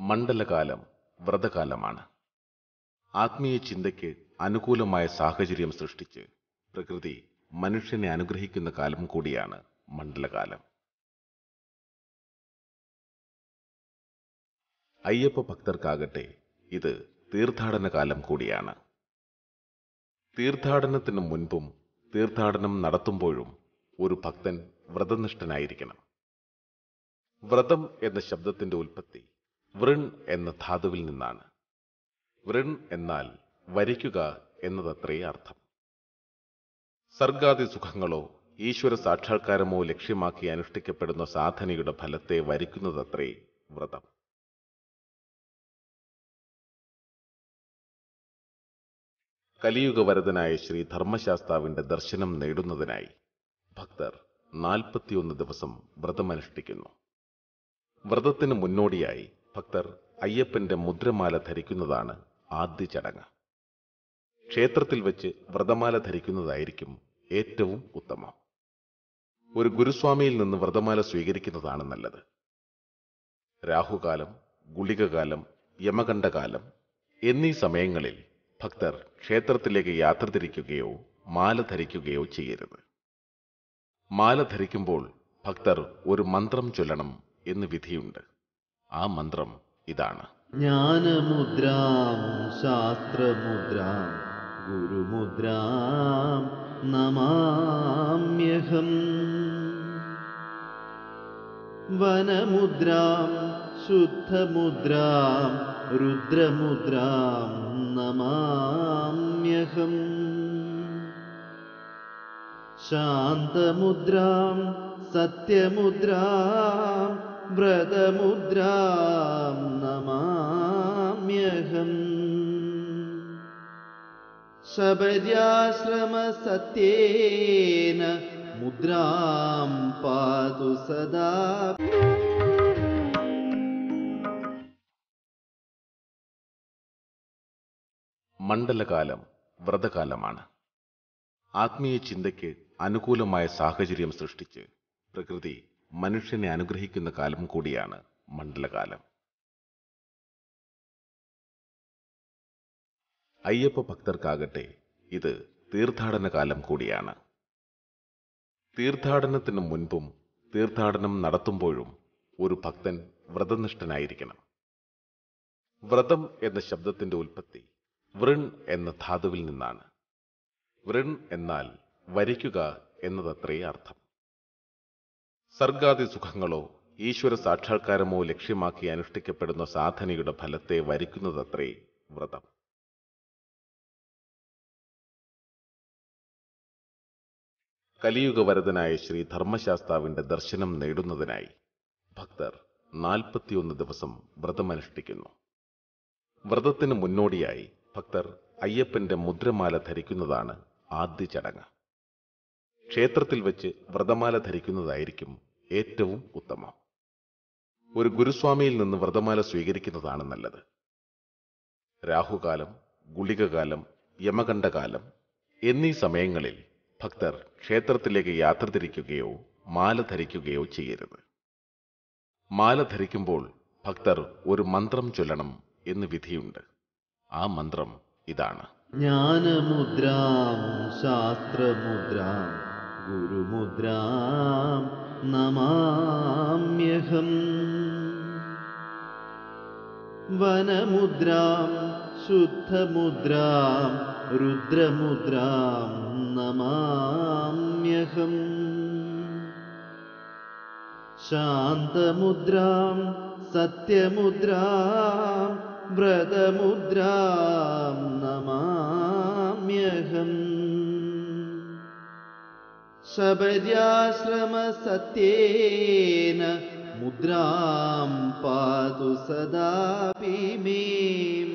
മണ്ഡലകാലം വ്രതകാലമാണ് ആത്മീയ ചിന്തയ്ക്ക് അനുകൂലമായ സാഹചര്യം സൃഷ്ടിച്ച് പ്രകൃതി മനുഷ്യനെ അനുഗ്രഹിക്കുന്ന കാലം കൂടിയാണ് മണ്ഡലകാലം അയ്യപ്പ ഭക്തർക്കാകട്ടെ ഇത് തീർത്ഥാടന കാലം കൂടിയാണ് തീർത്ഥാടനത്തിന് മുൻപും തീർത്ഥാടനം നടത്തുമ്പോഴും ഒരു ഭക്തൻ വ്രതനിഷ്ഠനായിരിക്കണം വ്രതം എന്ന ശബ്ദത്തിന്റെ ഉൽപ്പത്തി വൃൺ എന്ന ധാതുവിൽ നിന്നാണ് വൃൺ എന്നാൽ വരിക്കുക എന്നതത്രേ അർത്ഥം സർഗാദി സുഖങ്ങളോ ഈശ്വര സാക്ഷാത്കാരമോ ലക്ഷ്യമാക്കി അനുഷ്ഠിക്കപ്പെടുന്ന സാധനയുടെ ഫലത്തെ വരിക്കുന്നതത്രേ വ്രതം കലിയുഗവരതനായ ശ്രീ ധർമ്മശാസ്താവിന്റെ ദർശനം നേടുന്നതിനായി ഭക്തർ നാൽപ്പത്തിയൊന്ന് ദിവസം വ്രതമനുഷ്ഠിക്കുന്നു വ്രതത്തിന് മുന്നോടിയായി ഭക്തർ അയ്യപ്പന്റെ മുദ്രമാല ധരിക്കുന്നതാണ് ആദ്യ ചടങ്ങ് ക്ഷേത്രത്തിൽ വെച്ച് വ്രതമാല ധരിക്കുന്നതായിരിക്കും ഏറ്റവും ഉത്തമം ഒരു ഗുരുസ്വാമിയിൽ നിന്ന് വ്രതമാല സ്വീകരിക്കുന്നതാണ് നല്ലത് രാഹുകാലം ഗുളികകാലം യമകണ്ഠകാലം എന്നീ സമയങ്ങളിൽ ഭക്തർ ക്ഷേത്രത്തിലേക്ക് യാത്ര തിരിക്കുകയോ മാല ധരിക്കുകയോ ചെയ്യരുത് മാല ധരിക്കുമ്പോൾ ഭക്തർ ഒരു മന്ത്രം ചൊല്ലണം എന്ന് വിധിയുണ്ട് ആ മന്ത്രം ഇതാണ് ജ്ഞാനമുദ്രാം ശാസ്ത്രമുദ്രാം ഗുരുമുദ്രാം നമാമ്യഹം വനമുദ്രാം ശുദ്ധമുദ്രാം രുദ്രമുദ്രാം നമാമ്യഹം ശാന്തമുദ്രാം സത്യമുദ്രാം വ്രതമുദ്രാം നമാമ്യഹം ശബര്യാശ്രമസത്യേന മുദ്രാം പാതു സദാ മണ്ഡലകാലം വ്രതകാലമാണ് ആത്മീയ ചിന്തയ്ക്ക് അനുകൂലമായ സാഹചര്യം സൃഷ്ടിച്ച് പ്രകൃതി മനുഷ്യനെ അനുഗ്രഹിക്കുന്ന കാലം കൂടിയാണ് മണ്ഡലകാലം അയ്യപ്പ ഭക്തർക്കാകട്ടെ ഇത് തീർത്ഥാടന കാലം കൂടിയാണ് തീർത്ഥാടനത്തിന് മുൻപും തീർത്ഥാടനം നടത്തുമ്പോഴും ഒരു ഭക്തൻ വ്രതനിഷ്ഠനായിരിക്കണം വ്രതം എന്ന ശബ്ദത്തിന്റെ ഉൽപ്പത്തി വൃൺ എന്ന ധാതുവിൽ നിന്നാണ് വൃൺ എന്നാൽ വരിക്കുക എന്നതത്രേ അർത്ഥം സർഗാദി സുഖങ്ങളോ ഈശ്വര സാക്ഷാത്കാരമോ ലക്ഷ്യമാക്കി അനുഷ്ഠിക്കപ്പെടുന്ന സാധനയുടെ ഫലത്തെ വരിക്കുന്നതത്രേ വ്രതം കലിയുഗവരതനായ ശ്രീ ധർമ്മശാസ്താവിന്റെ ദർശനം നേടുന്നതിനായി ഭക്തർ നാൽപ്പത്തിയൊന്ന് ദിവസം വ്രതമനുഷ്ഠിക്കുന്നു വ്രതത്തിന് മുന്നോടിയായി ഭക്തർ അയ്യപ്പന്റെ മുദ്രമാല ധരിക്കുന്നതാണ് ആദ്യ ചടങ്ങ് ക്ഷേത്രത്തിൽ വെച്ച് വ്രതമാല ധരിക്കുന്നതായിരിക്കും ഏറ്റവും ഉത്തമം ഒരു ഗുരുസ്വാമിയിൽ നിന്ന് വ്രതമാല സ്വീകരിക്കുന്നതാണ് നല്ലത് രാഹുകാലം ഗുളികകാലം യമകണ്ഠകാലം എന്നീ സമയങ്ങളിൽ ഭക്തർ ക്ഷേത്രത്തിലേക്ക് യാത്ര തിരിക്കുകയോ മാല ധരിക്കുകയോ ചെയ്യരുത് മാല ധരിക്കുമ്പോൾ ഭക്തർ ഒരു മന്ത്രം ചൊല്ലണം എന്ന് വിധിയുണ്ട് ആ മന്ത്രം ഇതാണ് ജ്ഞാനമുദ്രാം ശാസ്ത്രമുദ്രാം ഗുരുമുദ്രാം നമാമ്യഹം വനമുദ്രാം ശുദ്ധമുദ്രാം രുദ്രമുദ്രാം നമാമ്യഹം ശാന്തമുദ്രാം സത്യമുദ്രാം വ്രതമുദ്രാം നമാമ്യഹം ശബര്യാശ്രമസത്യേന മുദ്രാം പാതു സദാപി മേം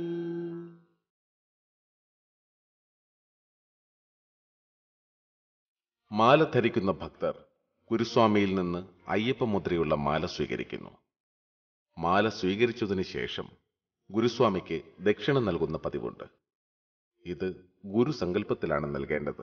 മാല ധരിക്കുന്ന ഭക്തർ ഗുരുസ്വാമിയിൽ നിന്ന് അയ്യപ്പ മുദ്രയുള്ള മാല സ്വീകരിക്കുന്നു മാല സ്വീകരിച്ചതിനു ശേഷം ഗുരുസ്വാമിക്ക് ദക്ഷിണ നൽകുന്ന പതിവുണ്ട് ഇത് ഗുരുസങ്കല്പത്തിലാണ് നൽകേണ്ടത്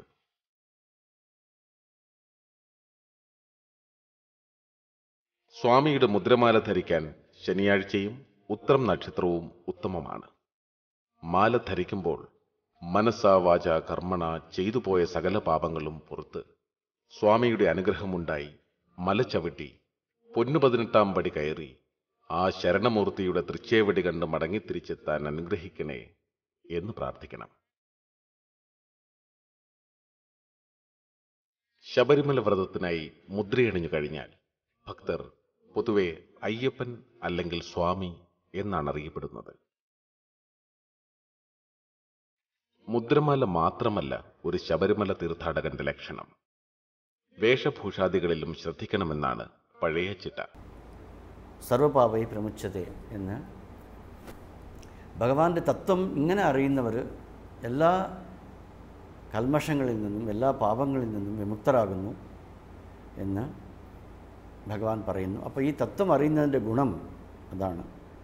സ്വാമിയുടെ മുദ്രമാല ധരിക്കാൻ ശനിയാഴ്ചയും ഉത്തരം നക്ഷത്രവും ഉത്തമമാണ് മാല ധരിക്കുമ്പോൾ മനസ്സാ വാച കർമ്മണ ചെയ്തു പോയ സകല പാപങ്ങളും പുറത്ത് സ്വാമിയുടെ അനുഗ്രഹമുണ്ടായി മല ചവിട്ടി പൊന്നു പതിനെട്ടാം പടി കയറി ആ ശരണമൂർത്തിയുടെ തൃച്ചേവടി കണ്ട് മടങ്ങിത്തിരിച്ചെത്താൻ അനുഗ്രഹിക്കണേ എന്ന് പ്രാർത്ഥിക്കണം ശബരിമല വ്രതത്തിനായി മുദ്രയണിഞ്ഞു കഴിഞ്ഞാൽ ഭക്തർ പൊതുവെ അയ്യപ്പൻ അല്ലെങ്കിൽ സ്വാമി എന്നാണ് അറിയപ്പെടുന്നത് മുദ്രമാല മാത്രമല്ല ഒരു ശബരിമല തീർത്ഥാടകന്റെ ലക്ഷണം വേഷഭൂഷാദികളിലും ശ്രദ്ധിക്കണമെന്നാണ് പഴയ ചിട്ട സർവപാപൈ പ്രമുച്ചതെ എന്ന് ഭഗവാന്റെ തത്വം ഇങ്ങനെ അറിയുന്നവർ എല്ലാ കൽമഷങ്ങളിൽ നിന്നും എല്ലാ പാപങ്ങളിൽ നിന്നും വിമുക്തരാകുന്നു എന്ന് ഭഗവാൻ പറയുന്നു അപ്പോൾ ഈ തത്വം അറിയുന്നതിൻ്റെ ഗുണം അതാണ്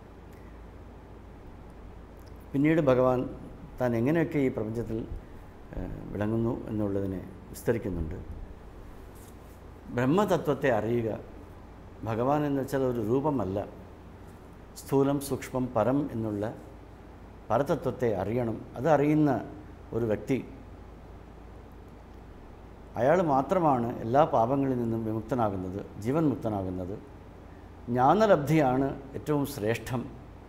പിന്നീട് ഭഗവാൻ താൻ എങ്ങനെയൊക്കെ ഈ പ്രപഞ്ചത്തിൽ ഏഹ്, വിളങ്ങുന്നു എന്നുള്ളതിനെ വിസ്തരിക്കുന്നുണ്ട് ബ്രഹ്മതത്വത്തെ അറിയുക ഭഗവാൻ എന്ന് വെച്ചാൽ ഒരു രൂപമല്ല സ്ഥൂലം സൂക്ഷ്മം പരം എന്നുള്ള പരതത്വത്തെ അറിയണം അത് അറിയുന്ന ഒരു വ്യക്തി അയാൾ മാത്രമാണ് എല്ലാ പാപങ്ങളിൽ നിന്നും വിമുക്തനാകുന്നത് ജീവൻ മുക്തനാകുന്നത് ജ്ഞാനലബ്ധിയാണ് ഏറ്റവും ശ്രേഷ്ഠം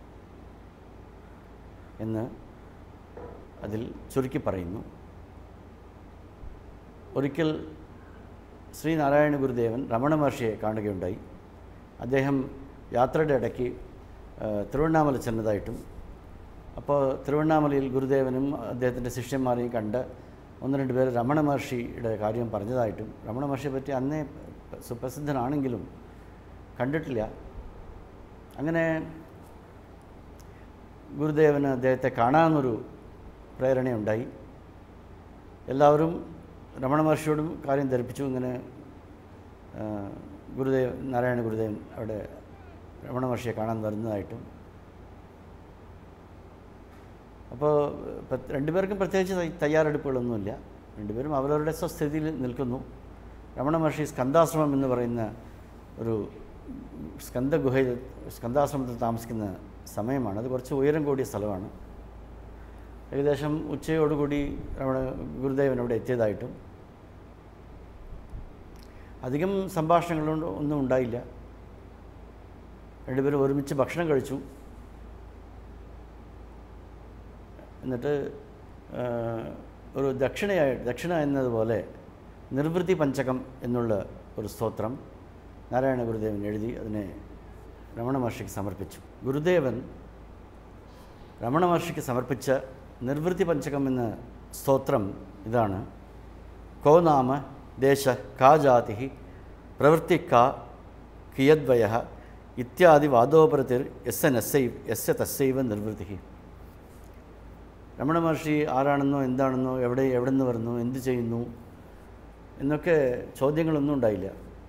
എന്ന് അതിൽ ചുരുക്കി പറയുന്നു ഒരിക്കൽ ശ്രീനാരായണ ഗുരുദേവൻ രമണ മഹർഷിയെ കാണുകയുണ്ടായി അദ്ദേഹം യാത്രയുടെ ഇടയ്ക്ക് ആ, തിരുവണ്ണാമല ചെന്നതായിട്ടും അപ്പോൾ തിരുവണ്ണാമലയിൽ ഗുരുദേവനും അദ്ദേഹത്തിൻ്റെ ശിഷ്യന്മാരെയും കണ്ട് ഒന്ന് രണ്ട് പേര് രമണ മഹർഷിയുടെ കാര്യം പറഞ്ഞതായിട്ടും രമണ മഹർഷിയെ പറ്റി അന്നേ സുപ്രസിദ്ധനാണെങ്കിലും കണ്ടിട്ടില്ല അങ്ങനെ ഗുരുദേവന് അദ്ദേഹത്തെ കാണാമെന്നൊരു പ്രേരണയുണ്ടായി എല്ലാവരും രമണ മഹർഷിയോടും കാര്യം ധരിപ്പിച്ചു ഇങ്ങനെ ആ, ഗുരുദേവ് നാരായണ ഗുരുദേവൻ അവിടെ രമണ മഹർഷിയെ കാണാൻ വരുന്നതായിട്ടും അപ്പോൾ പ്ര- രണ്ടുപേർക്കും പ്രത്യേകിച്ച് തയ്യ- തയ്യാറെടുപ്പുകളൊന്നുമില്ല രണ്ടുപേരും അവരവരുടെ സ്വസ്ഥിതിയിൽ നിൽക്കുന്നു രമണ മഹർഷി സ്കന്ധാശ്രമം എന്ന് പറയുന്ന ഒരു സ്കന്ദ ഗുഹയിൽ സ്കന്ധാശ്രമത്തിൽ താമസിക്കുന്ന സമയമാണ് അത് കുറച്ച് ഉയരം കൂടിയ സ്ഥലമാണ് ഏകദേശം ഉച്ചയോടുകൂടി രമണ ഗുരുദേവൻ അവിടെ എത്തിയതായിട്ടും അധികം സംഭാഷണങ്ങളൊന്നും ഒന്നും ഉണ്ടായില്ല രണ്ടുപേരും ഒരുമിച്ച് ഭക്ഷണം കഴിച്ചു എന്നിട്ട് ആ, ഒരു ദക്ഷിണയായി ദക്ഷിണ എന്നതുപോലെ നിർവൃത്തി പഞ്ചകം എന്നുള്ള ഒരു സ്തോത്രം നാരായണ ഗുരുദേവൻ എഴുതി അതിനെ രമണ മഹർഷിക്ക് സമർപ്പിച്ചു ഗുരുദേവൻ രമണ മഹർഷിക്ക് സമർപ്പിച്ച നിർവൃത്തി പഞ്ചകം എന്ന സ്തോത്രം ഇതാണ് കോ നാമ ദേശ കാ ജാതി പ്രവൃത്തി കാ കിയദ്വയ ഇത്യാദി വാദോപരത്തിർ യസ്യ നസ്സൈ യസ്യ തസ്സൈവ നിർവൃത്തി രമണ മഹർഷി ആരാണെന്നോ എന്താണെന്നോ എവിടെ എവിടെ നിന്ന് വരുന്നു എന്ത് ചെയ്യുന്നു എന്നൊക്കെ ചോദ്യങ്ങളൊന്നും ഉണ്ടായില്ല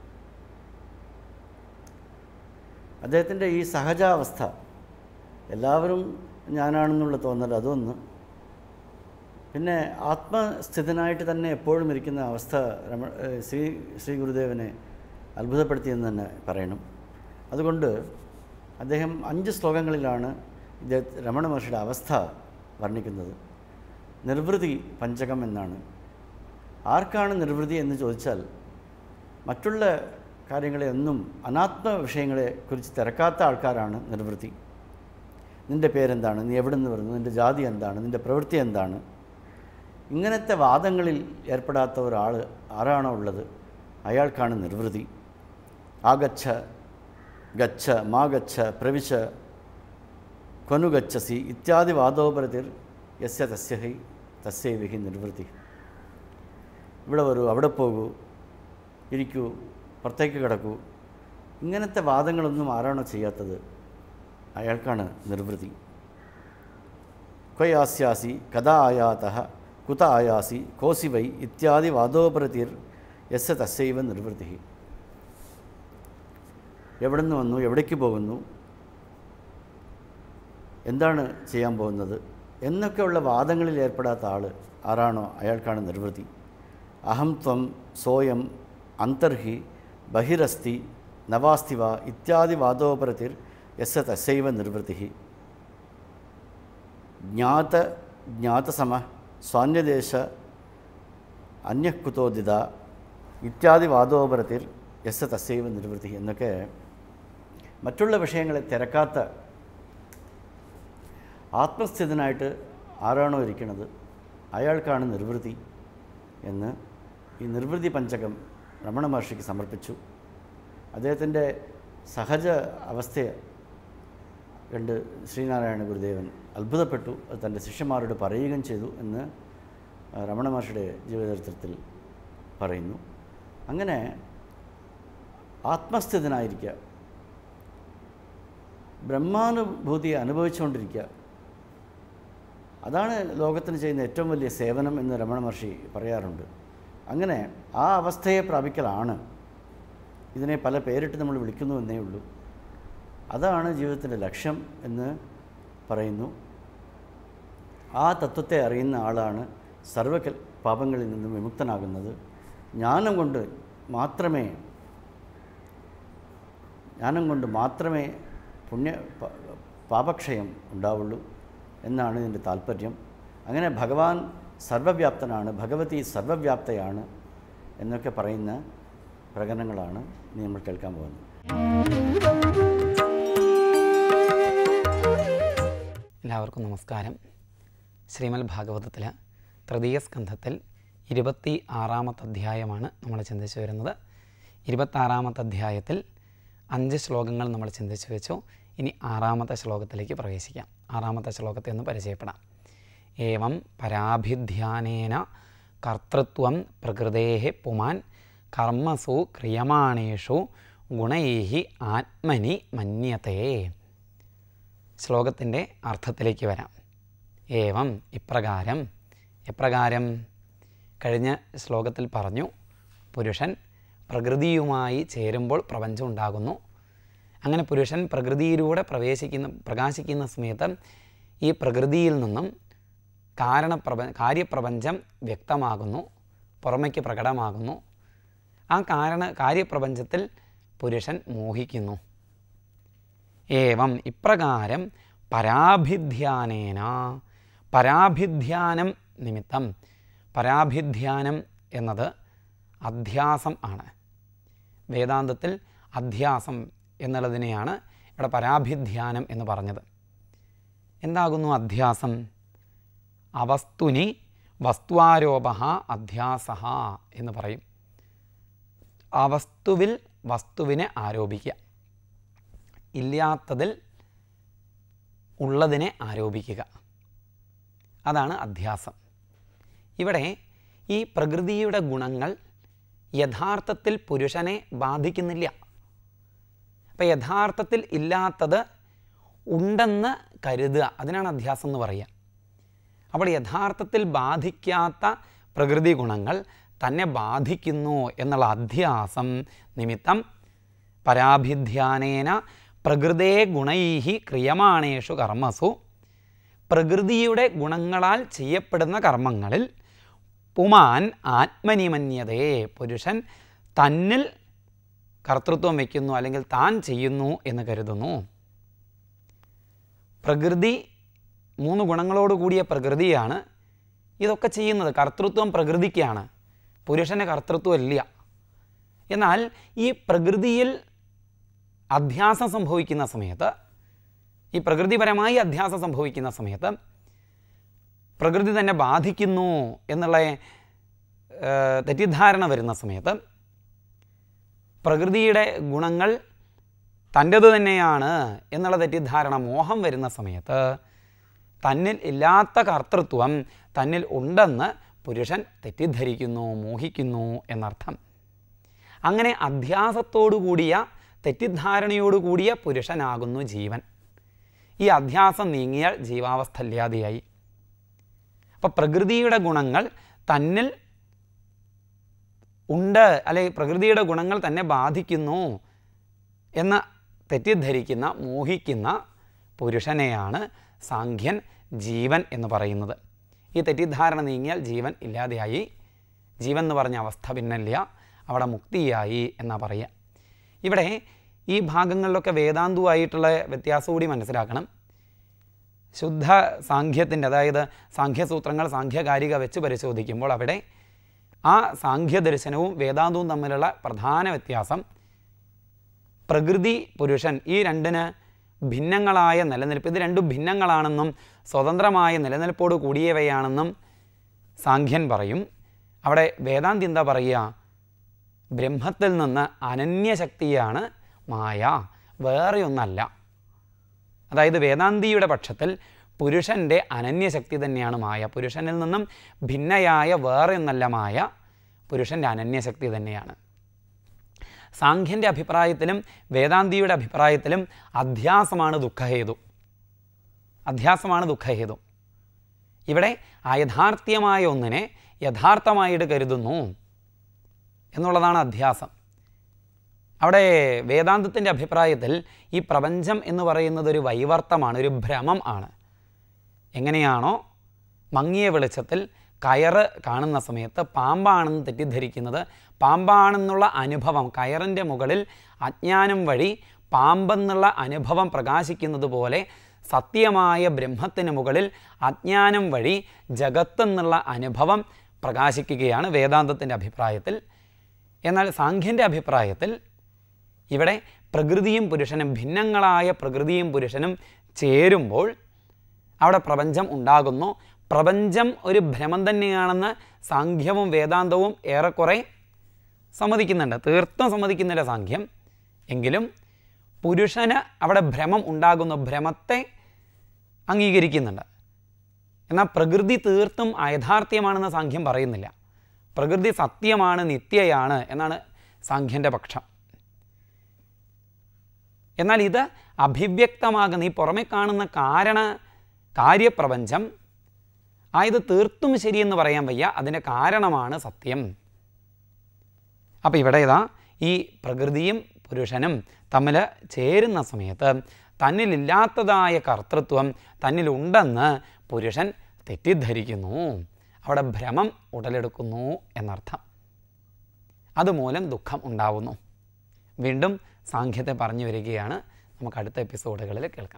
അദ്ദേഹത്തിൻ്റെ ഈ സഹജാവസ്ഥ എല്ലാവരും ഞാനാണെന്നുള്ള തോന്നൽ അതൊന്ന് പിന്നെ ആത്മസ്ഥിതനായിട്ട് തന്നെ എപ്പോഴും ഇരിക്കുന്ന അവസ്ഥ രമ ഏഹ് ശ്രീ ശ്രീ ഗുരുദേവനെ അത്ഭുതപ്പെടുത്തിയെന്ന് തന്നെ പറയണം അതുകൊണ്ട് അദ്ദേഹം അഞ്ച് ശ്ലോകങ്ങളിലാണ് ഇദ്ദേഹ രമണ മഹർഷിയുടെ അവസ്ഥ വർണ്ണിക്കുന്നത് നിർവൃതി പഞ്ചകം എന്നാണ് ആർക്കാണ് നിർവൃതി എന്ന് ചോദിച്ചാൽ മറ്റുള്ള കാര്യങ്ങളെ ഒന്നും അനാത്മ വിഷയങ്ങളെ കുറിച്ച് തിരക്കാത്ത ആൾക്കാരാണ് നിർവൃത്തി നിൻ്റെ പേരെന്താണ് നീ എവിടെ നിന്ന് വരുന്നു നിൻ്റെ ജാതി എന്താണ് നിൻ്റെ പ്രവൃത്തി എന്താണ് ഇങ്ങനത്തെ വാദങ്ങളിൽ ഏർപ്പെടാത്ത ഒരാൾ ആരാണോ ഉള്ളത് അയാൾക്കാണ് നിർവൃതി ആഗച്ഛ ഗച്ഛ മാ ഗച്ഛ പ്രവിശ ക്വനു ഗച്ഛസി ഇത്യാദി വാദോപരത്തിൽ യസ്യ തസ്യ ഹൈ തസ്യൈവിഹി നിർവൃത്തി ഇവിടെ വരൂ അവിടെ പോകൂ ഇരിക്കൂ പുറത്തേക്ക് കിടക്കൂ ഇങ്ങനത്തെ വാദങ്ങളൊന്നും ആരാണോ ചെയ്യാത്തത് അയാൾക്കാണ് നിർവൃതി ക്വയ് ആസ്യാസി കഥാ ആയാത കുത ആയാസി കോസി വൈ ഇത്യാദി വാദോപരതിർ യസ്യ തസ്യൈവ നിർവൃത്തി എവിടെ നിന്ന് വന്നു എവിടേക്ക് പോകുന്നു എന്താണ് ചെയ്യാൻ പോകുന്നത് എന്നൊക്കെയുള്ള വാദങ്ങളിൽ ഏർപ്പെടാത്ത ആൾ ആരാണോ അയാൾക്കാണ് നിർവൃത്തി അഹം ത്വം സോയം അന്തർഹി ബഹിരസ്തി നവാസ്തിവ ഇത്യാദി വാദോപരത്തിൽ യസ് തസ്സൈവ നിർവൃത്തി ജ്ഞാത ജ്ഞാതസമ സ്വാന്യദേശ അന്യക്കുതോദിത ഇത്യാദി വാദോപരത്തിൽ യസ് തസ്സൈവ നിർവൃത്തി എന്നൊക്കെ മറ്റുള്ള വിഷയങ്ങളെ തിരക്കാത്ത ആത്മസ്ഥിതനായിട്ട് ആരാണോ ഇരിക്കുന്നത് അയാൾക്കാണ് നിർവൃത്തി എന്ന് ഈ നിർവൃത്തി പഞ്ചകം രമണ മഹർഷിക്ക് സമർപ്പിച്ചു അദ്ദേഹത്തിൻ്റെ സഹജ അവസ്ഥയെ കണ്ട് ശ്രീനാരായണ ഗുരുദേവൻ അത്ഭുതപ്പെട്ടു അത് തൻ്റെ ശിഷ്യന്മാരോട് പറയുകയും ചെയ്തു എന്ന് ആ, രമണ മഹർഷിയുടെ ജീവചരിത്രത്തിൽ പറയുന്നു അങ്ങനെ ആത്മസ്ഥിതനായിരിക്കുക ബ്രഹ്മാനുഭൂതിയെ അനുഭവിച്ചുകൊണ്ടിരിക്കുക അതാണ് ലോകത്തിന് ചെയ്യുന്ന ഏറ്റവും വലിയ സേവനം എന്ന് രമണ മഹർഷി പറയാറുണ്ട് അങ്ങനെ ആ അവസ്ഥയെ പ്രാപിക്കലാണ് ഇതിനെ പല പേരിട്ട് നമ്മൾ വിളിക്കുന്നു എന്നേ ഉള്ളൂ അതാണ് ജീവിതത്തിൻ്റെ ലക്ഷ്യം എന്ന് പറയുന്നു ആ തത്വത്തെ അറിയുന്ന ആളാണ് സർവ പാപങ്ങളിൽ നിന്നും വിമുക്തനാകുന്നത് ജ്ഞാനം കൊണ്ട് മാത്രമേ ജ്ഞാനം കൊണ്ട് മാത്രമേ പുണ്യ പ- പാപക്ഷയം ഉണ്ടാവുള്ളൂ എന്നാണ് ഇതിൻ്റെ താല്പര്യം അങ്ങനെ ഭഗവാൻ സർവവ്യാപ്തനാണ് ഭഗവതി സർവവ്യാപ്തയാണ് എന്നൊക്കെ പറയുന്ന പ്രകടനങ്ങളാണ് ഇനി നമ്മൾ കേൾക്കാൻ പോകുന്നത് എല്ലാവർക്കും നമസ്കാരം ശ്രീമൽ ഭാഗവതത്തിൽ തൃതീയ സ്കന്ധത്തിൽ ഇരുപത്തി ആറാമത്തെ അധ്യായമാണ് നമ്മൾ ചിന്തിച്ചു വരുന്നത് ഇരുപത്താറാമത്തെ അധ്യായത്തിൽ അഞ്ച് ശ്ലോകങ്ങൾ നമ്മൾ ചിന്തിച്ചു വെച്ചു ഇനി ആറാമത്തെ ശ്ലോകത്തിലേക്ക് പ്രവേശിക്കാം ആറാമത്തെ ശ്ലോകത്തെ ഒന്ന് പരിചയപ്പെടാം ഏവം പരാഭിധ്യാനേന കർത്തൃത്വം പ്രകൃതേ പുമാൻ കർമ്മസു ക്രിയമാണേഷു ഗുണൈഹി ആത്മനി മന്യതേ ശ്ലോകത്തിൻ്റെ അർത്ഥത്തിലേക്ക് വരാം ഏവം ഇപ്രകാരം എപ്രകാരം കഴിഞ്ഞ ശ്ലോകത്തിൽ പറഞ്ഞു പുരുഷൻ പ്രകൃതിയുമായി ചേരുമ്പോൾ പ്രപഞ്ചം ഉണ്ടാകുന്നു അങ്ങനെ പുരുഷൻ പ്രകൃതിയിലൂടെ പ്രവേശിക്കുന്ന പ്രകാശിക്കുന്ന സമയത്ത് ഈ പ്രകൃതിയിൽ നിന്നും കാരണപ്രപ കാര്യപ്രപഞ്ചം വ്യക്തമാകുന്നു പുറമേക്ക് പ്രകടമാകുന്നു ആ കാരണ കാര്യപ്രപഞ്ചത്തിൽ പുരുഷൻ മോഹിക്കുന്നു ഏവം ഇപ്രകാരം പരാഭിധ്യാനേന പരാഭിധ്യാനം നിമിത്തം പരാഭിധ്യാനം എന്നത് അധ്യാസം ആണ് വേദാന്തത്തിൽ അധ്യാസം എന്നുള്ളതിനെയാണ് ഇവിടെ പരാഭിധ്യാനം എന്ന് പറഞ്ഞത് എന്താകുന്നു അധ്യാസം അവസ്തുനി വസ്തുവാരോപ അധ്യാസ എന്ന് പറയും ആ വസ്തുവിൽ വസ്തുവിനെ ആരോപിക്കുക ഇല്ലാത്തതിൽ ഉള്ളതിനെ ആരോപിക്കുക അതാണ് അധ്യാസം ഇവിടെ ഈ പ്രകൃതിയുടെ ഗുണങ്ങൾ യഥാർത്ഥത്തിൽ പുരുഷനെ ബാധിക്കുന്നില്ല അപ്പം യഥാർത്ഥത്തിൽ ഇല്ലാത്തത് ഉണ്ടെന്ന് കരുതുക അതിനാണ് അധ്യാസം എന്ന് പറയുക അപ്പോൾ യഥാർത്ഥത്തിൽ ബാധിക്കാത്ത പ്രകൃതി ഗുണങ്ങൾ തന്നെ ബാധിക്കുന്നു എന്നുള്ള അധ്യാസം നിമിത്തം പരാഭിധ്യാനേന പ്രകൃതേ ഗുണൈഹി ക്രിയമാണേഷു കർമ്മസു പ്രകൃതിയുടെ ഗുണങ്ങളാൽ ചെയ്യപ്പെടുന്ന കർമ്മങ്ങളിൽ പുമാൻ ആത്മനിമന്യതയെ പുരുഷൻ തന്നിൽ കർത്തൃത്വം വയ്ക്കുന്നു അല്ലെങ്കിൽ താൻ ചെയ്യുന്നു എന്ന് കരുതുന്നു പ്രകൃതി മൂന്ന് ഗുണങ്ങളോട് കൂടിയ പ്രകൃതിയാണ് ഇതൊക്കെ ചെയ്യുന്നത് കർത്തൃത്വം പ്രകൃതിക്കാണ് പുരുഷന് കർത്തൃത്വം ഇല്ല എന്നാൽ ഈ പ്രകൃതിയിൽ അധ്യാസം സംഭവിക്കുന്ന സമയത്ത് ഈ പ്രകൃതിപരമായി അധ്യാസം സംഭവിക്കുന്ന സമയത്ത് പ്രകൃതി തന്നെ ബാധിക്കുന്നു എന്നുള്ള ഏഹ്, തെറ്റിദ്ധാരണ വരുന്ന സമയത്ത് പ്രകൃതിയുടെ ഗുണങ്ങൾ തൻ്റേത് തന്നെയാണ് എന്നുള്ള തെറ്റിദ്ധാരണ മോഹം വരുന്ന സമയത്ത് തന്നിൽ ഇല്ലാത്ത കർത്തൃത്വം തന്നിൽ ഉണ്ടെന്ന് പുരുഷൻ തെറ്റിദ്ധരിക്കുന്നു മോഹിക്കുന്നു എന്നർത്ഥം അങ്ങനെ അധ്യാസത്തോടു കൂടിയ തെറ്റിദ്ധാരണയോടു കൂടിയ പുരുഷനാകുന്നു ജീവൻ ഈ അധ്യാസം നീങ്ങിയാൽ ജീവാവസ്ഥ ഇല്ലാതെയായി അപ്പോൾ പ്രകൃതിയുടെ ഗുണങ്ങൾ തന്നിൽ ഉണ്ട് അല്ലെങ്കിൽ പ്രകൃതിയുടെ ഗുണങ്ങൾ തന്നെ ബാധിക്കുന്നു എന്ന് തെറ്റിദ്ധരിക്കുന്ന മോഹിക്കുന്ന പുരുഷനെയാണ് സാഖ്യൻ ജീവൻ എന്ന് പറയുന്നത് ഈ തെറ്റിദ്ധാരണ നീങ്ങിയാൽ ജീവൻ ഇല്ലാതെയായി ജീവൻ എന്ന് പറഞ്ഞ അവസ്ഥ പിന്നല്ല അവിടെ മുക്തിയായി എന്നാ പറയുക ഇവിടെ ഈ ഭാഗങ്ങളിലൊക്കെ വേദാന്തുവായിട്ടുള്ള വ്യത്യാസം കൂടി മനസ്സിലാക്കണം ശുദ്ധ സാഖ്യത്തിൻ്റെ അതായത് സാഖ്യസൂത്രങ്ങൾ സാഖ്യകാരിക വെച്ച് പരിശോധിക്കുമ്പോൾ അവിടെ ആ സാഖ്യദർശനവും വേദാന്തവും തമ്മിലുള്ള പ്രധാന വ്യത്യാസം പ്രകൃതി പുരുഷൻ ഈ രണ്ടിന് ഭിന്നങ്ങളായ നിലനിൽപ്പ് ഇത് രണ്ടും ഭിന്നങ്ങളാണെന്നും സ്വതന്ത്രമായ നിലനിൽപ്പോട് കൂടിയവയാണെന്നും സാഖ്യൻ പറയും അവിടെ വേദാന്തി എന്താ പറയുക ബ്രഹ്മത്തിൽ നിന്ന് അനന്യശക്തിയാണ് മായ വേറെയൊന്നല്ല അതായത് വേദാന്തിയുടെ പക്ഷത്തിൽ പുരുഷൻ്റെ അനന്യശക്തി തന്നെയാണ് മായ പുരുഷനിൽ നിന്നും ഭിന്നയായ വേറെയൊന്നല്ല മായ പുരുഷൻ്റെ അനന്യശക്തി തന്നെയാണ് സാഖ്യൻ്റെ അഭിപ്രായത്തിലും വേദാന്തിയുടെ അഭിപ്രായത്തിലും അധ്യാസമാണ് ദുഃഖഹേതു അധ്യാസമാണ് ദുഃഖഹേതു ഇവിടെ അയഥാർത്ഥ്യമായ ഒന്നിനെ യഥാർത്ഥമായിട്ട് കരുതുന്നു എന്നുള്ളതാണ് അധ്യാസം അവിടെ വേദാന്തത്തിൻ്റെ അഭിപ്രായത്തിൽ ഈ പ്രപഞ്ചം എന്ന് പറയുന്നത് ഒരു വൈവർത്തമാണ് ഒരു ഭ്രമം ആണ് എങ്ങനെയാണോ മങ്ങിയ വെളിച്ചത്തിൽ കയറ് കാണുന്ന സമയത്ത് പാമ്പാണെന്ന് തെറ്റിദ്ധരിക്കുന്നത് പാമ്പാണെന്നുള്ള അനുഭവം കയറിൻ്റെ മുകളിൽ അജ്ഞാനം വഴി പാമ്പെന്നുള്ള അനുഭവം പ്രകാശിക്കുന്നത് പോലെ സത്യമായ ബ്രഹ്മത്തിന് മുകളിൽ അജ്ഞാനം വഴി ജഗത്തെന്നുള്ള അനുഭവം പ്രകാശിക്കുകയാണ് വേദാന്തത്തിൻ്റെ അഭിപ്രായത്തിൽ എന്നാൽ സാഖ്യൻ്റെ അഭിപ്രായത്തിൽ ഇവിടെ പ്രകൃതിയും പുരുഷനും ഭിന്നങ്ങളായ പ്രകൃതിയും പുരുഷനും ചേരുമ്പോൾ അവിടെ പ്രപഞ്ചം ഉണ്ടാകുന്നു പ്രപഞ്ചം ഒരു ഭ്രമം തന്നെയാണെന്ന് സാഖ്യവും വേദാന്തവും ഏറെക്കുറെ സമ്മതിക്കുന്നുണ്ട് തീർത്തും സമ്മതിക്കുന്നില്ല സാഖ്യം എങ്കിലും പുരുഷന് അവിടെ ഭ്രമം ഉണ്ടാകുന്നു ഭ്രമത്തെ അംഗീകരിക്കുന്നുണ്ട് എന്നാൽ പ്രകൃതി തീർത്തും അയഥാർത്ഥ്യമാണെന്ന് സാഖ്യം പറയുന്നില്ല പ്രകൃതി സത്യമാണ് നിത്യയാണ് എന്നാണ് സാഖ്യൻ്റെ പക്ഷം എന്നാൽ ഇത് അഭിവ്യക്തമാകുന്ന ഈ പുറമെ കാണുന്ന കാരണ കാര്യപ്രപഞ്ചം ആയത് തീർത്തും ശരിയെന്ന് പറയാൻ വയ്യ അതിൻ്റെ കാരണമാണ് സത്യം അപ്പോൾ ഇവിടെ ഇതാ ഈ പ്രകൃതിയും പുരുഷനും തമ്മിൽ ചേരുന്ന സമയത്ത് തന്നിലില്ലാത്തതായ കർത്തൃത്വം തന്നിലുണ്ടെന്ന് പുരുഷൻ തെറ്റിദ്ധരിക്കുന്നു അവിടെ ഭ്രമം ഉടലെടുക്കുന്നു എന്നർത്ഥം അതുമൂലം ദുഃഖം ഉണ്ടാവുന്നു വീണ്ടും സാഖ്യത്തെ പറഞ്ഞു വരികയാണ് നമുക്ക് അടുത്ത എപ്പിസോഡുകളിൽ കേൾക്കാം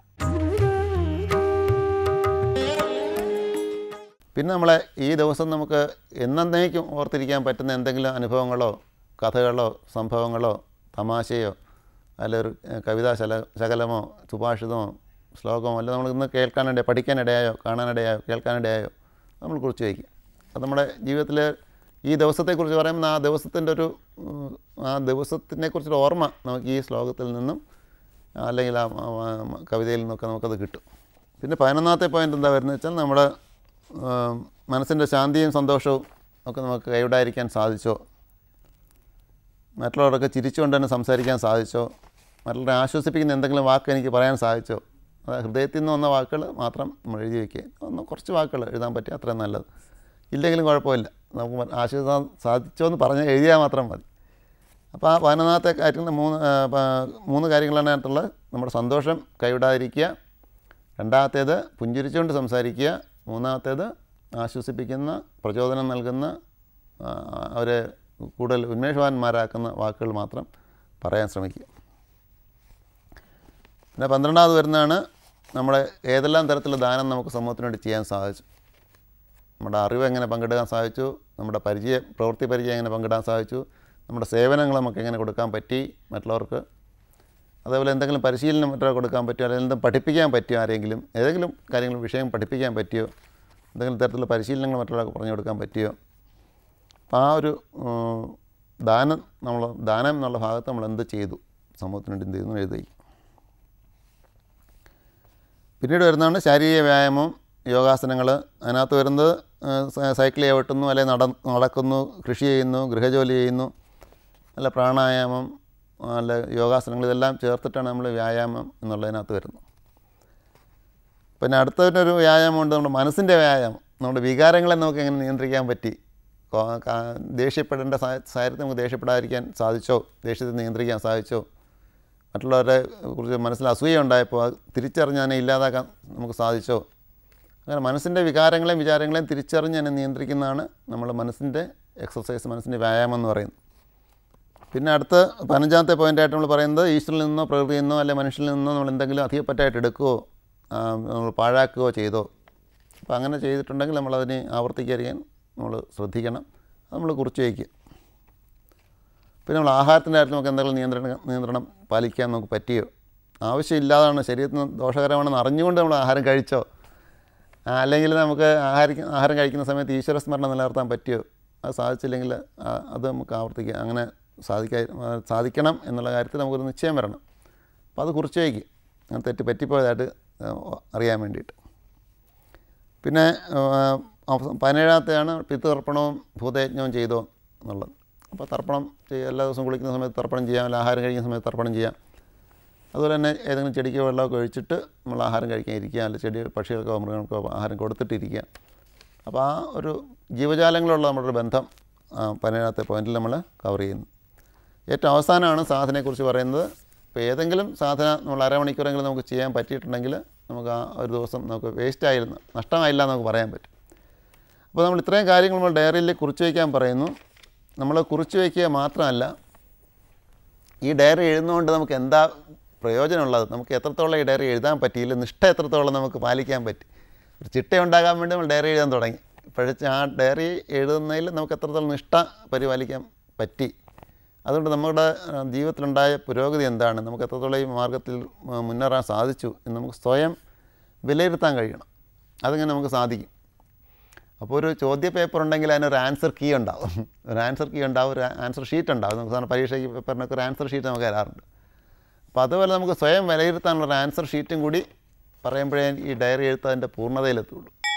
പിന്നെ നമ്മളെ ഈ ദിവസം നമുക്ക് എന്നേക്കും ഓർത്തിരിക്കാൻ പറ്റുന്ന എന്തെങ്കിലും അനുഭവങ്ങളോ കഥകളോ സംഭവങ്ങളോ തമാശയോ അല്ല ഒരു ഏഹ്, കവിതാ ശല ശകലമോ സുഭാഷിതമോ ശ്ലോകമോ അല്ല നമ്മൾ ഇന്ന് കേൾക്കാനിടയോ പഠിക്കാനിടയായോ കാണാനിടയായോ കേൾക്കാനിടയായോ നമ്മൾ കുറിച്ച് വയ്ക്കും അത് നമ്മുടെ ജീവിതത്തിൽ ഈ ദിവസത്തെക്കുറിച്ച് പറയുമ്പോൾ ആ ദിവസത്തിൻ്റെ ഒരു ഉം, ആ ദിവസത്തിനെ കുറിച്ചൊരു ഓർമ്മ നമുക്ക് ഈ ശ്ലോകത്തിൽ നിന്നും അല്ലെങ്കിൽ ആ ആ, ആ, കവിതയിൽ നിന്നൊക്കെ നമുക്കത് കിട്ടും പിന്നെ പതിനൊന്നാമത്തെ പോയിന്റ് എന്താ വരുന്നത് വെച്ചാൽ നമ്മുടെ മനസ്സിൻ്റെ ശാന്തിയും സന്തോഷവും ഒക്കെ നമുക്ക് കൈവിടാതിരിക്കാൻ സാധിച്ചോ മറ്റുള്ളവരൊക്കെ ചിരിച്ചുകൊണ്ട് തന്നെ സംസാരിക്കാൻ സാധിച്ചോ മറ്റുള്ളവരെ ആശ്വസിപ്പിക്കുന്ന എന്തെങ്കിലും വാക്ക് എനിക്ക് പറയാൻ സാധിച്ചോ അത് ഹൃദയത്തിൽ നിന്ന് വന്ന വാക്കുകൾ മാത്രം നമ്മൾ എഴുതി വയ്ക്കുക ഒന്ന് കുറച്ച് വാക്കുകൾ എഴുതാൻ പറ്റിയ അത്രയും നല്ലത് ഇല്ലെങ്കിലും കുഴപ്പമില്ല നമുക്ക് ആശ്വസിക്കാൻ സാധിച്ചോ എന്ന് പറഞ്ഞാൽ എഴുതിയാൽ മാത്രം മതി അപ്പോൾ ആ പതിനൊന്നാമത്തെ കാര്യങ്ങൾ മൂന്ന് ആ, പ- മൂന്ന് കാര്യങ്ങളാണ് അതിനകത്തുള്ളത് നമ്മുടെ സന്തോഷം കൈവിടാതിരിക്കുക രണ്ടാമത്തേത് പുഞ്ചിരിച്ചുകൊണ്ട് സംസാരിക്കുക മൂന്നാമത്തേത് ആശ്വസിപ്പിക്കുന്ന പ്രചോദനം നൽകുന്ന ആ, അവരെ കൂടുതൽ ഉന്മേഷവാന്മാരാക്കുന്ന വാക്കുകൾ മാത്രം പറയാൻ ശ്രമിക്കുക പിന്നെ പന്ത്രണ്ടാമത് വരുന്നതാണ് നമ്മുടെ ഏതെല്ലാം തരത്തിലുള്ള ദാനം നമുക്ക് സമൂഹത്തിന് വേണ്ടി ചെയ്യാൻ സാധിച്ചു നമ്മുടെ അറിവ് എങ്ങനെ പങ്കിടാൻ സാധിച്ചു നമ്മുടെ പരിചയ പ്രവൃത്തി പരിചയം എങ്ങനെ പങ്കിടാൻ സാധിച്ചു നമ്മുടെ സേവനങ്ങൾ നമുക്ക് എങ്ങനെ കൊടുക്കാൻ പറ്റി മറ്റുള്ളവർക്ക് അതേപോലെ എന്തെങ്കിലും പരിശീലനം മറ്റൊരാൾക്ക് കൊടുക്കാൻ പറ്റിയോ അല്ലെങ്കിൽ എന്തെങ്കിലും പഠിപ്പിക്കാൻ പറ്റിയോ ആരെങ്കിലും ഏതെങ്കിലും കാര്യങ്ങൾ വിഷയം പഠിപ്പിക്കാൻ പറ്റിയോ എന്തെങ്കിലും തരത്തിലുള്ള പരിശീലനങ്ങൾ മറ്റൊരാൾക്ക് പറഞ്ഞു കൊടുക്കാൻ പറ്റിയോ അപ്പോൾ ആ ഒരു ഉം, ദാനം നമ്മൾ ദാനം എന്നുള്ള ഭാഗത്ത് നമ്മൾ എന്ത് ചെയ്തു സമൂഹത്തിന് വേണ്ടി എന്ത് ചെയ്തു എന്ന് എഴുതി പിന്നീട് വരുന്നതാണ് ശാരീരിക വ്യായാമം യോഗാസനങ്ങൾ അതിനകത്ത് വരുന്നത് ആ, സ- സൈക്കിൾ ചവിട്ടുന്നു അല്ലെങ്കിൽ നട നടക്കുന്നു കൃഷി ചെയ്യുന്നു ഗൃഹജോലി ചെയ്യുന്നു അല്ല പ്രാണായാമം അല്ല യോഗാസനങ്ങൾ ഇതെല്ലാം ചേർത്തിട്ടാണ് നമ്മൾ വ്യായാമം എന്നുള്ളതിനകത്ത് വരുന്നത് പിന്നെ അടുത്തൊരു വ്യായാമമുണ്ട് നമ്മുടെ മനസ്സിൻ്റെ വ്യായാമം നമ്മുടെ വികാരങ്ങളെ നമുക്ക് എങ്ങനെ നിയന്ത്രിക്കാൻ പറ്റി കോ- കാ- ദേഷ്യപ്പെടേണ്ട സാ- സാഹചര്യത്തിൽ നമുക്ക് ദേഷ്യപ്പെടാതിരിക്കാൻ സാധിച്ചോ ദേഷ്യത്തെ നിയന്ത്രിക്കാൻ സാധിച്ചോ മറ്റുള്ളവരെ കുറിച്ച് മനസ്സിൽ അസൂയ ഉണ്ടായപ്പോൾ അത് തിരിച്ചറിഞ്ഞ് അതിനെ ഇല്ലാതാക്കാൻ നമുക്ക് സാധിച്ചോ അങ്ങനെ മനസ്സിൻ്റെ വികാരങ്ങളെയും വിചാരങ്ങളെയും തിരിച്ചറിഞ്ഞ് അതിനെ നിയന്ത്രിക്കുന്നതാണ് നമ്മൾ മനസ്സിൻ്റെ എക്സസൈസ് മനസ്സിൻ്റെ വ്യായാമം എന്ന് പറയുന്നത് പിന്നെ അടുത്ത പതിനഞ്ചാമത്തെ പോയിൻ്റായിട്ട് നമ്മൾ പറയുന്നത് ഈശ്വരിൽ നിന്നോ പ്രകൃതിയിൽ നിന്നോ അല്ലെങ്കിൽ മനുഷ്യനിൽ നിന്നോ നമ്മൾ എന്തെങ്കിലും അധികപ്പറ്റായിട്ട് എടുക്കുകയോ ആ, നമ്മൾ പാഴാക്കുകയോ ചെയ്തോ അപ്പോൾ അങ്ങനെ ചെയ്തിട്ടുണ്ടെങ്കിൽ നമ്മളതിനെ ആവർത്തിക്കാതിരിക്കാൻ നമ്മൾ ശ്രദ്ധിക്കണം അത് നമ്മൾ കുറിച്ച് വയ്ക്കുക പിന്നെ നമ്മൾ ആഹാരത്തിൻ്റെ കാര്യത്തിൽ നമുക്ക് എന്തെങ്കിലും നിയന്ത്രണം നിയന്ത്രണം പാലിക്കാൻ നമുക്ക് പറ്റിയോ ആവശ്യമില്ലാതാണ് ശരീരത്തിന് ദോഷകരമാണെന്ന് അറിഞ്ഞുകൊണ്ട് നമ്മൾ ആഹാരം കഴിച്ചോ ആ, അല്ലെങ്കിൽ നമുക്ക് ആഹാരം ആഹാരം കഴിക്കുന്ന സമയത്ത് ഈശ്വര സ്മരണ നിലനിർത്താൻ പറ്റിയോ അത് സാധിച്ചില്ലെങ്കിൽ ആ, അത് നമുക്ക് ആവർത്തിക്കുക അങ്ങനെ സാധിക്കാ ആ, സാധിക്കണം എന്നുള്ള കാര്യത്തിൽ നമുക്കൊരു നിശ്ചയം വരണം അപ്പോൾ അത് കുറിച്ച് വയ്ക്കുക അങ്ങനെ തെറ്റ് പറ്റിപ്പോയതായിട്ട് ആ, അറിയാൻ വേണ്ടിയിട്ട് പിന്നെ ആ, അവസ- പതിനേഴാമത്തെയാണ് പിതൃതർപ്പണവും ഭൂതയജ്ഞവും ചെയ്തോ എന്നുള്ളത് അപ്പോൾ തർപ്പണം ചെയ്യുക എല്ലാ ദിവസവും കുളിക്കുന്ന സമയത്ത് തർപ്പണം ചെയ്യാം അല്ലെങ്കിൽ ആഹാരം കഴിക്കുന്ന സമയത്ത് തർപ്പണം ചെയ്യാം അതുപോലെ തന്നെ ഏതെങ്കിലും ചെടിക്കോ വെള്ളമൊക്കെ ഒഴിച്ചിട്ട് നമ്മൾ ആഹാരം കഴിക്കാൻ ഇരിക്കുക അല്ലെങ്കിൽ ചെടി പക്ഷികൾക്കോ മൃഗങ്ങൾക്കോ ആഹാരം കൊടുത്തിട്ടിരിക്കുക അപ്പോൾ ആ ഒരു ജീവജാലങ്ങളുള്ള നമ്മുടെ ഒരു ബന്ധം ആ, പതിനേഴാമത്തെ പോയിന്റിൽ നമ്മൾ കവർ ചെയ്യുന്നു ഏറ്റവും അവസാനമാണ് സാധനയെക്കുറിച്ച് പറയുന്നത് ഇപ്പോൾ ഏതെങ്കിലും സാധന നമ്മൾ അരമണിക്കൂറെങ്കിലും നമുക്ക് ചെയ്യാൻ പറ്റിയിട്ടുണ്ടെങ്കിൽ നമുക്ക് ആ ഒരു ദിവസം നമുക്ക് വേസ്റ്റ് ആയിരുന്നു നഷ്ടമായില്ല എന്ന് നമുക്ക് പറയാൻ പറ്റും അപ്പോൾ നമ്മൾ ഇത്രയും കാര്യങ്ങൾ നമ്മൾ ഡയറിയിൽ കുറിച്ച് വയ്ക്കാൻ പറയുന്നു നമ്മൾ കുറിച്ച് വയ്ക്കുക മാത്രമല്ല ഈ ഡയറി എഴുതുന്നതുകൊണ്ട് നമുക്ക് എന്താ പ്രയോജനമുള്ളത് നമുക്ക് എത്രത്തോളം ഈ ഡയറി എഴുതാൻ പറ്റിയില്ല നിഷ്ഠ എത്രത്തോളം നമുക്ക് പാലിക്കാൻ പറ്റി ഒരു ചിട്ട ഉണ്ടാകാൻ വേണ്ടി നമ്മൾ ഡയറി എഴുതാൻ തുടങ്ങി ഇപ്പോഴത്തെ ആ ഡയറി എഴുതുന്നതിൽ നമുക്ക് എത്രത്തോളം നിഷ്ഠ പരിപാലിക്കാൻ പറ്റി അതുകൊണ്ട് നമ്മുടെ ആ, ജീവിതത്തിലുണ്ടായ പുരോഗതി എന്താണ് നമുക്ക് എത്രത്തോളം ഈ മാർഗത്തിൽ ആ, മുന്നേറാൻ സാധിച്ചു എന്ന് നമുക്ക് സ്വയം വിലയിരുത്താൻ കഴിയണം അതിങ്ങനെ നമുക്ക് സാധിക്കും അപ്പോൾ ഒരു ചോദ്യ പേപ്പർ ഉണ്ടെങ്കിൽ അതിനൊരു ആൻസർ കീ ഉണ്ടാവും ഒരു ആൻസർ കീ ഉണ്ടാവും ഒരു ആൻസർ ഷീറ്റ് ഉണ്ടാവും നമുക്ക് സാധാരണ പരീക്ഷയ്ക്ക് പേപ്പറിനൊക്കെ ഒരു ആൻസർ ഷീറ്റ് നമുക്ക് തരാറുണ്ട് അപ്പോൾ അതുപോലെ നമുക്ക് സ്വയം വിലയിരുത്താനുള്ള ഒരു ആൻസർ ഷീറ്റും കൂടി പറയുമ്പോഴേ ഈ ഡയറി എഴുത്തതിൻ്റെ പൂർണ്ണതയിലെത്തുള്ളൂ